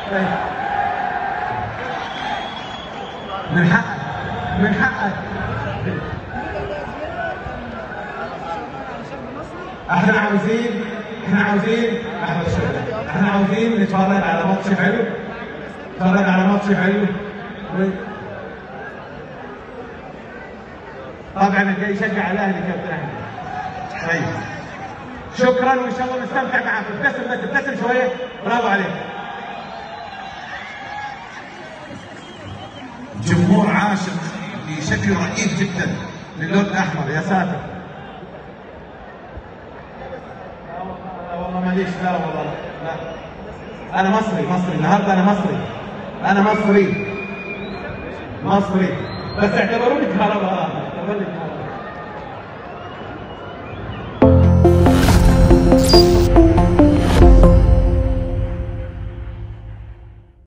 طيب. من حقك من حقك احنا عاوزين احنا عاوزين احمد شهر احنا عاوزين نتفرج على ماتش حلو نتفرج على ماتش حلو و... طبعا الجاي يشجع الاهلي كابتن احمد طيب شكرا وان شاء الله نستمتع معاكم ابتسم بس ابتسم شويه برافو عليك جمهور عاشق بشكل رهيب جدا للون الاحمر يا ساتر لا والله- لا والله ماليش لا والله لا انا مصري مصري النهارده انا مصري انا مصري مصري بس اعتبروني كهرباء اعتبروني كهرباء